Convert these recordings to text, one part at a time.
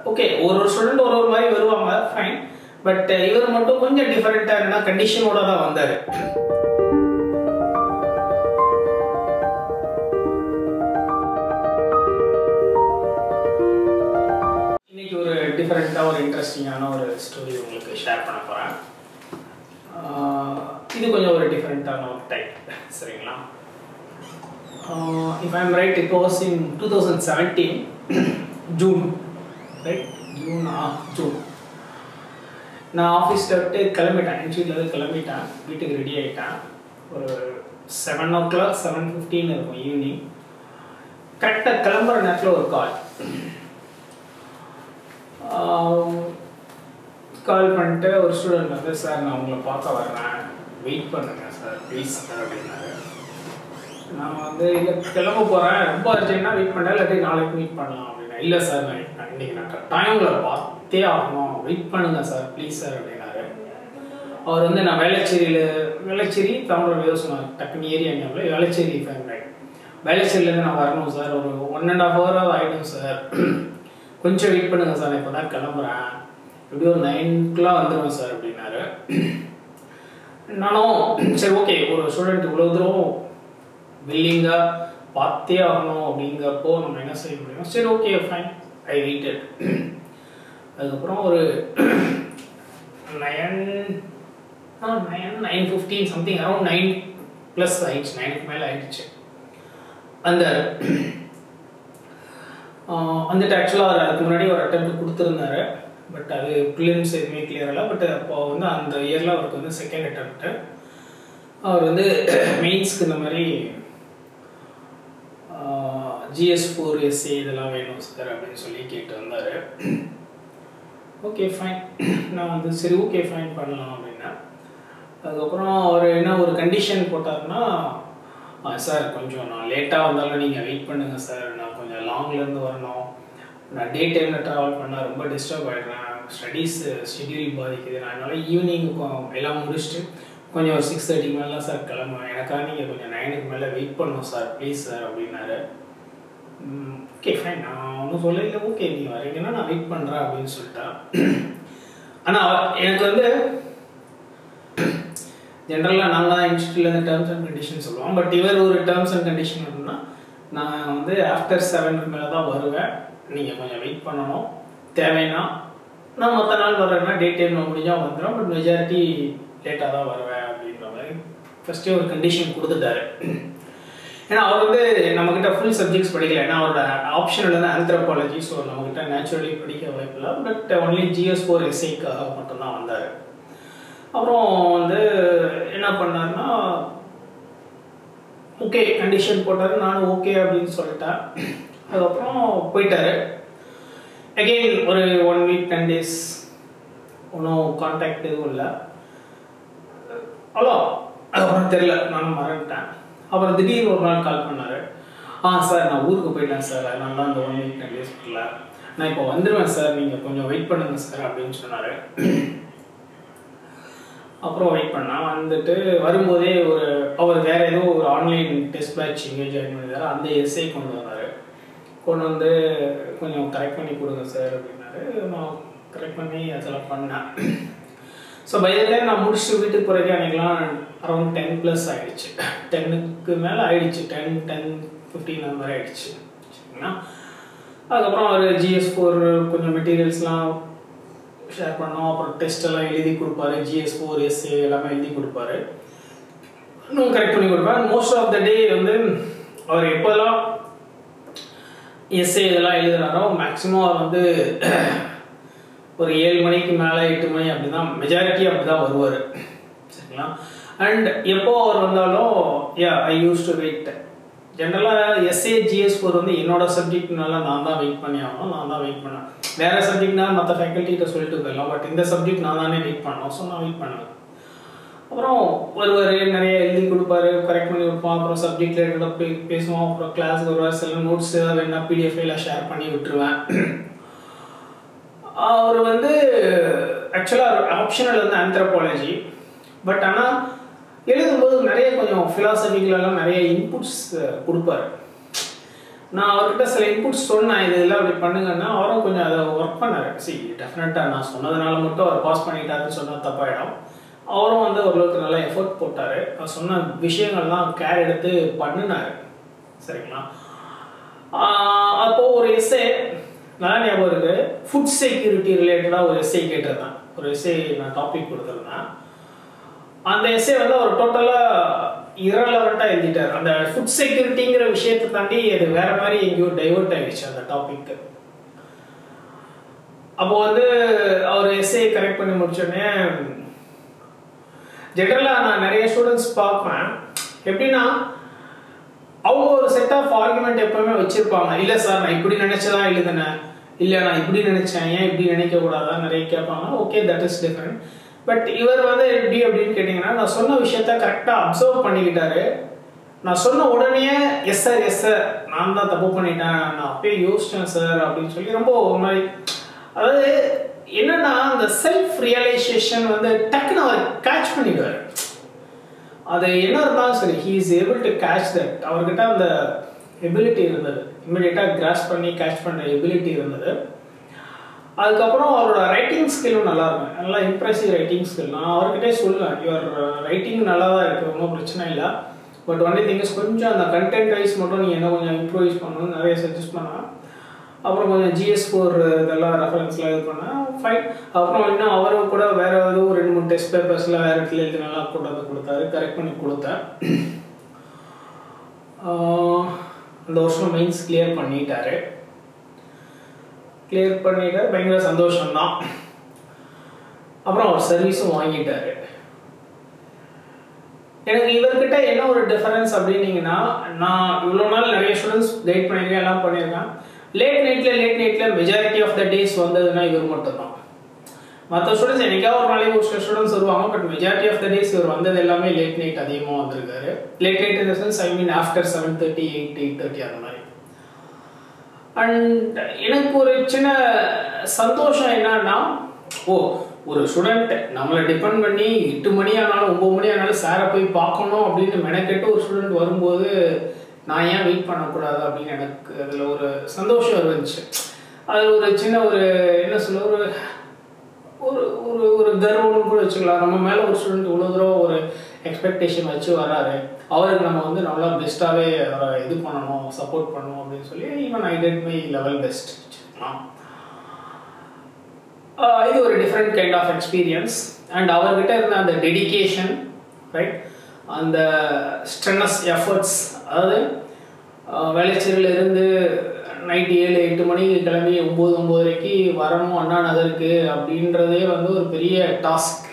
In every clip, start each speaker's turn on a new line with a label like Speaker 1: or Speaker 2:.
Speaker 1: okay ஒரு ஒரு student ஒரு ஒரு மாதிரி வருவாங்க ஃபைன் பட் இவர் மட்டும் கொஞ்சம் டிஃபரெண்ட்டாக என்னன்னா கண்டிஷனோட தான் வந்தார் இன்னைக்கு ஒரு டிஃப்ரெண்ட்டாக ஒரு இன்ட்ரெஸ்டிங்கான ஒரு ஸ்டோரி உங்களுக்கு ஷேர் பண்ண போகிறேன் இது கொஞ்சம் ஒரு டிஃப்ரெண்ட்டான ஒரு டைப் சரிங்களா if I'm right it was in two thousand seventeen June right June ah June நான் ஆஃபீஸில் விட்டு கிளம்பிட்டேன் என் வீட்டில் கிளம்பிட்டேன் வீட்டுக்கு ரெடி ஆகிட்டேன் ஒரு seven o'clock seven fifteen இருக்கும் ஈவினிங் கரெக்டாக கிளம்புற நேரத்தில் ஒரு கால் கால் பண்ணிட்டு ஒரு ஸ்டூடெண்ட் வந்து சார் நான் உங்களை பார்க்க வர்றேன் வெயிட் பண்ணுங்க சார் ப்ளீஸ் சார் அப்படின்னாரு நான் வந்து இல்லை கிளம்ப போகிறேன் ரொம்ப அர்ஜென்ட்டாக வெயிட் பண்ணேன் இல்லாட்டி நாளைக்கு மீட் பண்ணலாம் அப்படின்னா இல்லை சார் நான் நான் இன்னைக்கு நான் கட்டாயம் உங்களை பார்த்தே ஆகணும் வெயிட் பண்ணுங்க சார் ப்ளீஸ் சார் அப்படின்னாரு அவர் வந்து நான் வேளச்சேரியில் வேளச்சேரி தமிழ் ஏதோ சொன்னார் டக்குனு ஏரியா ஞாபகம் வேளச்சேரி ஃபேமிலி வேளச்சேரியிலேருந்து நான் வரணும் சார் ஒரு ஒன் அண்ட் ஹாஃப் ஹவர் ஆகிடும் சார் கொஞ்சம் வெயிட் பண்ணுங்க சார் இப்போ தான் கிளம்புறேன் எப்படியும் ஒரு நைனுக்குலாம் வந்துடுவேன் சார் அப்படின்னாரு நானும் சரி ஓகே ஒரு ஸ்டூடெண்ட் இவ்வளோ தூரம் வில்லிங்காக பார்த்தே ஆகணும் அப்படிங்கிறப்போ நம்ம என்ன செய்ய முடியும் சரி ஓகே ஃபைன் ஐ வெயிட்டட் அதுக்கப்புறம் ஒரு nine nine nine fifteen something around nine plus ஆயிடுச்சு நைனுக்கு மேலே ஆயிடுச்சு அந்த வந்துட்டு ஆக்சுவலாக அவர் அதுக்கு முன்னாடி ஒரு அட்டம் கொடுத்துருந்தாரு பட் அது ப்ரிலிம்ஸ் எதுவுமே கிளியர் இல்லை பட் அப்போ வந்து அந்த இயரில் அவருக்கு வந்து செகண்ட் அட்டம்ப்ட்டு அவர் வந்து மெயின்ஸ்க்கு இந்த மாதிரி ஜிஎஸ் ஃபோர் எஸ்ஏ இதெல்லாம் வேணும் சார் அப்படின்னு சொல்லி கேட்டு வந்தார் ஓகே ஃபைன் நான் வந்து சரி ஓகே ஃபைன் பண்ணலாம் அப்படின்னா அதுக்கப்புறம் அவர் என்ன ஒரு கண்டிஷன் போட்டார்னா சார் கொஞ்சம் நான் லேட்டாக வந்தாலும் நீங்கள் வெயிட் பண்ணுங்கள் சார் நான் கொஞ்சம் லாங்லேருந்து வரணும் நான் டே டைமில் ட்ராவல் பண்ணால் ரொம்ப டிஸ்டர்ப் ஆகிடுறேன் ஸ்டடீஸ் ஷெட்யூல் பாதிக்குது நான் அதனால் ஈவினிங் எல்லாம் முடிச்சுட்டு கொஞ்சம் ஒரு சிக்ஸ் தேர்ட்டிக்கு மேலே சார் கிளம்புவேன் எனக்காக நீங்கள் கொஞ்சம் நைனுக்கு மேலே வெயிட் பண்ணணும் சார் ப்ளீஸ் சார் அப்படின்னாரு ஓகே ஃபைன் நான் ஒன்றும் சொல்லல ஓகே நீ வரீங்கன்னா நான் வெயிட் பண்ணுறேன் அப்படின்னு சொல்லிட்டேன் ஆனால் எனக்கு வந்து ஜென்ரலாக நாங்கள் தான் இன்ஸ்டியூட்லேருந்து டேர்ம்ஸ் அண்ட் கண்டிஷன் சொல்லுவோம் பட் இவர் ஒரு டேர்ம்ஸ் அண்ட் கண்டிஷன் அப்படின்னா நான் வந்து ஆஃப்டர் செவனுக்கு மேலே தான் வருவேன் நீங்கள் கொஞ்சம் வெயிட் பண்ணணும் தேவைன்னா நான் மற்ற நாள் வர்றேன்னா டே டைமில் முடிஞ்சால் வந்துடும் பட் மெஜாரிட்டி லேட்டாக தான் வருவேன் அப்படின்ற மாதிரி ஃபஸ்ட்டே ஒரு கண்டிஷன் கொடுத்துட்டாரு ஏன்னா அவர் வந்து நம்மக்கிட்ட ஃபுல் சப்ஜெக்ட்ஸ் படிக்கல ஏன்னா அவரோட ஆப்ஷனில் வந்து ஆந்த்ரோபாலஜி ஸோ நம்மக்கிட்ட நேச்சுரலி படிக்க வாய்ப்பில்லை பட் ஒன்லி ஜிஎஸ் ஃபோர் எஸ்ஐக்காக மட்டும்தான் வந்தார் அப்புறம் வந்து என்ன பண்ணார்னா ஓகே கண்டிஷன் போட்டார் நானும் ஓகே அப்படின்னு சொல்லிட்டேன் அதுக்கப்புறம் போயிட்டாரு அகெயின் ஒரு ஒன் வீக் டென் டேஸ் ஒன்றும் கான்டாக்ட் எதுவும் இல்லை அவ்வளோ அதுக்கப்புறம் தெரில நானும் மறந்துட்டேன் அப்புறம் திடீர்னு ஒரு நாள் கால் பண்ணார் ஆ சார் நான் ஊருக்கு போயிட்டேன் சார் அதனால தான் அந்த ஒன் வீக் டென் டேஸ் வரல நான் இப்போ வந்துடுவேன் சார் நீங்கள் கொஞ்சம் வெயிட் பண்ணுங்க சார் அப்படின்னு சொன்னார் அப்புறம் வெயிட் பண்ணால் வந்துட்டு வரும்போதே ஒரு அவர் வேற ஏதோ ஒரு ஆன்லைன் டெஸ்ட் பேட்ச் இங்கே ஜாயின் பண்ணியிருந்தாரு அந்த எஸ்ஐ கொண்டு வந்தார் கொண்டு வந்து கொஞ்சம் கரெக்ட் பண்ணி கொடுங்க சார் அப்படின்னாரு நான் கரெக்ட் பண்ணி அதெல்லாம் பண்ணேன் ஸோ பை டைம் நான் முடிச்சுட்டு வீட்டுக்கு போகிறதுக்கு அன்றைக்கெலாம் அரௌண்ட் டென் ப்ளஸ் ஆகிடுச்சு டென்னுக்கு மேலே ஆயிடுச்சு டென் டென் ஃபிஃப்டீன் அந்த மாதிரி ஆயிடுச்சு சரிங்களா அதுக்கப்புறம் அவர் ஜிஎஸ் ஃபோர் கொஞ்சம் மெட்டீரியல்ஸ்லாம் ஷேர் பண்ணோம் அப்புறம் டெஸ்ட் எல்லாம் எழுதி கொடுப்பாரு ஜிஎஸ் ஃபோர் எஸ்ஏ எல்லாமே எழுதி கொடுப்பாரு இன்னும் கரெக்ட் பண்ணி கொடுப்பேன் மோஸ்ட் ஆஃப் த டே வந்து அவர் எப்போல்லாம் எஸ்ஏ இதெல்லாம் எழுதுறாரோ மேக்ஸிமம் அவர் வந்து ஒரு ஏழு மணிக்கு மேலே எட்டு மணி அப்படி தான் மெஜாரிட்டி அப்படி தான் வருவார் சரிங்களா அண்ட் எப்போ அவர் வந்தாலும் yeah I use to wait ஜென்ரலாக எஸ்ஏ ஜிஎஸ் ஃபோர் வந்து என்னோட சப்ஜெக்ட்னால நான் தான் வெயிட் பண்ணி ஆகணும் நான் தான் வெயிட் பண்ணேன் வேற சப்ஜெக்ட்னா மற்ற ஃபேக்கல்ட்டிகிட்ட சொல்லிட்டு போயிடலாம் பட் இந்த சப்ஜெக்ட் நான் தானே வெயிட் பண்ணோம் ஸோ நான் வெயிட் பண்ணுவேன் அப்புறம் வருவார் நிறைய எழுதி கொடுப்பாரு கரெக்ட் பண்ணி கொடுப்போம் அப்புறம் சப்ஜெக்ட் ரிலேட்டடாக பே பேசுவோம் அப்புறம் கிளாஸுக்கு வருவார் சில நோட்ஸ் ஏதாவது வேணா பிடிஎஃப் எல்லாம் ஷேர் பண்ணி விட்டுருவேன் அவர் வந்து ஆக்சுவலாக ஆப்ஷனல் வந்து ஆந்த்ரோபாலஜி பட் ஆனால் எழுதும்போது நிறைய கொஞ்சம் ஃபிலாசபிக்கலெல்லாம் நிறைய இன்புட்ஸ் கொடுப்பாரு நான் அவர்கிட்ட சில இன்புட்ஸ் சொன்னேன் இது இதெல்லாம் அப்படி பண்ணுங்கன்னா அவரும் கொஞ்சம் அதை ஒர்க் பண்ணார் சி டெஃபினட்டாக நான் சொன்னதுனால மட்டும் அவர் பாஸ் பண்ணிட்டாருன்னு சொன்னால் தப்பாயிடும் அவரும் வந்து ஓரளவுக்கு நல்லா எஃபோர்ட் போட்டார் நான் சொன்ன விஷயங்கள்லாம் கேர் எடுத்து பண்ணினார் சரிங்களா ஆஹ் அப்போ ஒரு எஸ்ஏ நல்லா ஞாபகம் இருக்கு ஃபுட் செக்யூரிட்டி ரிலேட்டடாக ஒரு எஸ்ஏ கேட்டிருந்தேன் ஒரு எஸ்ஏ நான் டாபிக் கொடுத்துருந்தேன் அந்த எஸ்ஏ வந்து அவர் டோட்டலாக இரலவெண்ட்டாக எழுதிட்டார் அந்த ஃபுட் செக்யூரிட்டிங்கிற விஷயத்தை தாண்டி அது வேற மாதிரி எங்கேயோ டைவர்ட் ஆயிடுச்சு அந்த டாபிக் அப்போ வந்து அவர் எஸ்ஏ கரெக்ட் பண்ணி முடிச்சோடனே ஜென்ரலாக நான் நிறைய ஸ்டூடெண்ட்ஸ் பார்ப்பேன் எப்படின்னா அவங்க ஒரு செட் ஆஃப் ஆர்குமெண்ட் எப்பவுமே வச்சிருப்பாங்க இல்லை சார் நான் இப்படி நினைச்சதான் எழுதுனேன் இல்லை நான் இப்படி நினைச்சேன் ஏன் இப்படி நினைக்க கூடாதா நிறைய கேட்பாங்க okay that is different but இவர் வந்து எப்படி அப்படின்னு கேட்டிங்கன்னா நான் சொன்ன விஷயத்த கரெக்டாக அப்சர்வ் பண்ணிக்கிட்டாரு நான் சொன்ன உடனே எஸ் சார் எஸ் சார் நான் தான் தப்பு பண்ணிட்டேன் நான் அப்பயே யோசிச்சேன் சார் அப்படின்னு சொல்லி ரொம்ப ஒரு மாதிரி அதாவது என்னன்னா அந்த செல்ஃப் ரியலைசேஷன் வந்து டக்குன்னு அவர் கேட்ச் பண்ணிடுவார் அது என்ன இருந்தாலும் சரி he is able to catch that அவர்கிட்ட அந்த எபிலிட்டி இருந்தது இம்மிடியட்டாக கிராஸ் பண்ணி கேட்ச் பண்ணுற எபிலிட்டி இருந்தது அதுக்கப்புறம் அவரோட ரைட்டிங் ஸ்கில்லும் நல்லா இருக்கும் நல்லா இம்ப்ரெசிவ் ரைட்டிங் ஸ்கில் நான் அவர்கிட்டே சொல்லுவேன் யுவர் ரைட்டிங் நல்லா தான் இருக்குது ஒன்றும் பிரச்சனை இல்லை பட் ஒன்லி திங்ஸ் கொஞ்சம் அந்த கண்டென்ட் வைஸ் மட்டும் நீங்கள் என்ன கொஞ்சம் இம்ப்ரூவைஸ் பண்ணணும்னு நிறைய சஜஸ்ட் பண்ணேன் அப்புறம் கொஞ்சம் ஜிஎஸ் ஃபோர் இதெல்லாம் ரெஃபரன்ஸ்லாம் இது பண்ணேன் ஃபைன் அப்புறம் இன்னும் அவரும் கூட வேற ஏதோ ஒரு ரெண்டு மூணு டெஸ்ட் பேப்பர்ஸ்லாம் வேற இடத்துல எழுதி நல்லா கொண்டு வந்து கொடுத்தாரு கரெக்ட் பண்ணி கொடுத்தேன் ஆஹ் அந்த வருஷம் மெயின்ஸ் கிளியர் பண்ணிட்டாரு கிளியர் பண்ணிட்டு பயங்கர சந்தோஷம்தான் அப்புறம் அவர் சர்வீஸும் வாங்கிட்டாரு எனக்கு இவர்கிட்ட என்ன ஒரு டிஃபரன்ஸ் அப்படின்னீங்கன்னா நான் இவ்வளோ நாள் நிறைய ஸ்டூடெண்ட்ஸ் கைட் பண்ணியிருக்கேன் எல்லாம் பண்ணியிருக்கேன் லேட் நைட்டில் லேட் நைட்டில் மெஜாரிட்டி ஆஃப் த டேஸ் வந்ததுன்னா இவர் மட்டும்தான் மற்ற ஸ்டூடெண்ட்ஸ் என்னைக்காவது ஒரு நாளைக்கு ஒரு சில ஸ்டூடெண்ட்ஸ் வருவாங்க but majority of the days இவர் வந்தது எல்லாமே லேட் நைட் அதிகமாக வந்திருக்காரு லேட் நைட் இந்த sense I mean after seven thirty eight eight thirty அந்த மாதிரி அண்ட் எனக்கு ஒரு சின்ன சந்தோஷம் என்னன்னா ஓ ஒரு ஸ்டூடெண்ட் நம்மளை டிபெண்ட் பண்ணி எட்டு மணி ஆனாலும் ஒம்பது மணி ஆனாலும் சாரை போய் பார்க்கணும் அப்படின்னு மெனக்கெட்டு ஒரு ஸ்டூடெண்ட் வரும்போது நான் ஏன் வெயிட் பண்ணக்கூடாது அப்படின்னு எனக்கு அதில் ஒரு சந்தோஷம் இருந்துச்சு அதில் ஒரு சின்ன ஒரு என்ன சொல்ல ஒரு ஒரு ஒரு ஒரு கர்வம்னு கூட வச்சுக்கலாம் நம்ம மேலே ஒரு ஸ்டூடெண்ட் இவ்வளோ தூரம் ஒரு எக்ஸ்பெக்டேஷன் வச்சு வராரு அவருக்கு நம்ம வந்து நல்லா பெஸ்ட்டாகவே அவரை இது பண்ணணும் சப்போர்ட் பண்ணணும் அப்படின்னு சொல்லி even I did my level best வச்சுக்கலாம் இது ஒரு different kind of experience and அவர்கிட்ட இருந்த அந்த டெடிகேஷன் ரைட் அந்த ஸ்ட்ரென்னஸ் எஃபர்ட்ஸ் அதாவது வேலைச்சேரியில் இருந்து நைட்டு ஏழு எட்டு மணிக்கு கிளம்பி ஒம்பது ஒம்பதரைக்கு வரணும் அண்ணா நகருக்கு அப்படின்றதே வந்து ஒரு பெரிய டாஸ்க்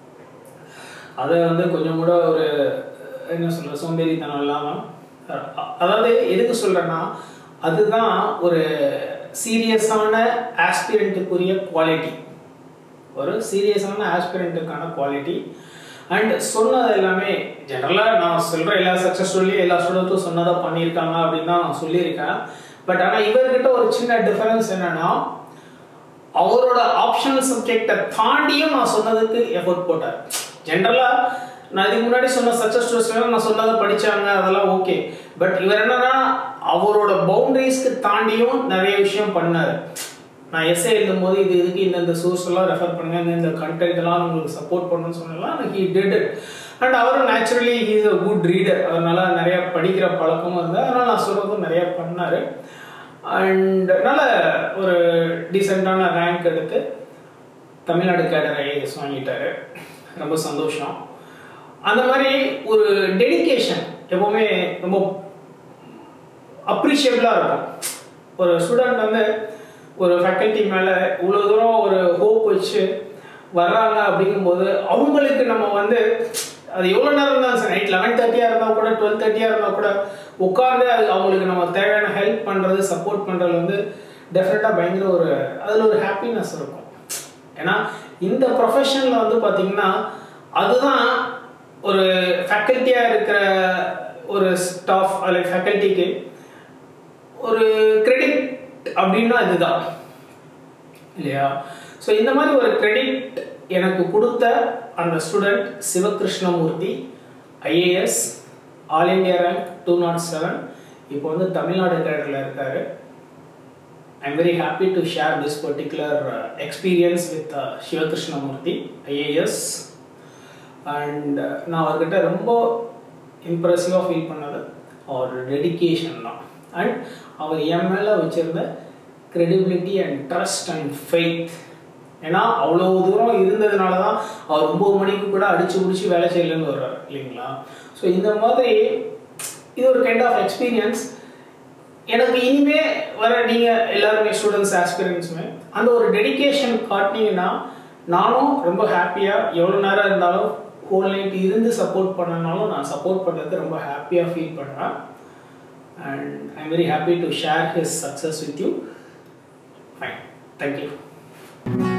Speaker 1: அதை வந்து கொஞ்சம் கூட ஒரு என்ன சொல்ற சோம்பேறித்தனம் இல்லாமல் அதாவது எதுக்கு சொல்கிறேன்னா அதுதான் ஒரு சீரியஸான ஆஸ்பிரண்ட்டுக்குரிய குவாலிட்டி ஒரு சீரியஸான ஆஸ்பிரண்ட்டுக்கான குவாலிட்டி அண்ட் சொன்னது எல்லாமே ஜென்ரலாக நான் சொல்கிற எல்லா சக்ஸஸ் சொல்லி எல்லா ஸ்டூடெண்ட்டும் சொன்னதை பண்ணியிருக்காங்க அப்படின்னு தான் நான் சொல்லியிருக்கேன் பட் ஆனால் இவர்கிட்ட ஒரு சின்ன டிஃபரன்ஸ் என்னன்னா அவரோட ஆப்ஷனல் சப்ஜெக்டை தாண்டியும் நான் சொன்னதுக்கு எஃபோர்ட் போட்டார் ஜென்ரலாக நான் இதுக்கு முன்னாடி சொன்ன சக்ஸஸ் ஸ்டூடெண்ட்ஸ் நான் சொன்னதை படித்தாங்க அதெல்லாம் ஓகே பட் இவர் என்னன்னா அவரோட பவுண்டரிஸ்க்கு தாண்டியும் நிறைய விஷயம் பண்ணார் நான் எஸ்ஏ எழுதும் போது இது இதுக்கு இந்தந்த சோர்ஸ் எல்லாம் ரெஃபர் பண்ணுங்க இந்த இந்த கண்டென்ட் எல்லாம் உங்களுக்கு சப்போர்ட் பண்ணணும்னு சொன்னலாம் ஹி டிட் இட் அண்ட் அவரும் naturally he's a good reader அதனால நிறைய படிக்கிற பழக்கமும் இருந்தால் அதனால் நான் சொல்கிறதும் நிறைய பண்ணார் அண்ட் நல்ல ஒரு டீசெண்டான ரேங்க் எடுத்து தமிழ்நாடு கேடர் ஐஏஎஸ் வாங்கிட்டாரு ரொம்ப சந்தோஷம் அந்த மாதிரி ஒரு டெடிக்கேஷன் எப்போவுமே ரொம்ப அப்ரிஷியபிளாக இருக்கும் ஒரு ஸ்டூடெண்ட் வந்து ஒரு ஃபேக்கல்ட்டி மேலே இவ்வளோ தூரம் ஒரு ஹோப் வச்சு வர்றாங்க அப்படிங்கும்போது அவங்களுக்கு நம்ம வந்து அது எவ்வளோ நேரம் இருந்தாலும் சரி நைட் லெவன் தேர்ட்டியாக இருந்தால் கூட டுவெல் தேர்ட்டியாக இருந்தால் கூட உட்காந்து அது அவங்களுக்கு நம்ம தேவையான ஹெல்ப் பண்ணுறது சப்போர்ட் பண்ணுறது வந்து டெஃபினட்டாக பயங்கர ஒரு அதில் ஒரு ஹாப்பினஸ் இருக்கும் ஏன்னா இந்த ப்ரொஃபஷனில் வந்து பார்த்திங்கன்னா அதுதான் ஒரு ஃபேக்கல்ட்டியாக இருக்கிற ஒரு ஸ்டாஃப் அல்ல ஃபேக்கல்ட்டிக்கு ஒரு கிரெடிட் அப்படின்னா இதுதான் இல்லையா ஸோ இந்த மாதிரி ஒரு கிரெடிட் எனக்கு கொடுத்த அந்த student Sivakrishnamoorthy IAS all India rank two naught seven இப்போ வந்து தமிழ்நாடு கேடரில் இருக்கார் I'm very happy to share this particular experience with Sivakrishnamoorthy IAS and நான் அவர்கிட்ட ரொம்ப இம்ப்ரெசிவாக ஃபீல் பண்ணது அவர் டெடிக்கேஷன் தான் அண்ட் அவர் என் மேலே வச்சுருந்த credibility and trust and faith ஏன்னா அவ்வளோ தூரம் இருந்ததுனால தான் அவர் ஒம்பது மணிக்கு கூட அடிச்சு பிடிச்சி வேலை செய்யலன்னு வர்றார் இல்லைங்களா ஸோ இந்த மாதிரி இது ஒரு கைண்ட் ஆஃப் எக்ஸ்பீரியன்ஸ் எனக்கு இனிமே வர நீங்கள் எல்லாருமே ஸ்டூடெண்ட்ஸ் ஆஸ்பிரன்ஸுமே அந்த ஒரு டெடிகேஷன் காட்டினீங்கன்னா நானும் ரொம்ப ஹாப்பியாக எவ்வளோ நேரம் இருந்தாலும் ஹோல் நைட் இருந்து சப்போர்ட் பண்ணனாலும் நான் சப்போர்ட் பண்ணுறது ரொம்ப ஹாப்பியாக ஃபீல் பண்ணுறேன் and I am very happy to share his success with you fine thank you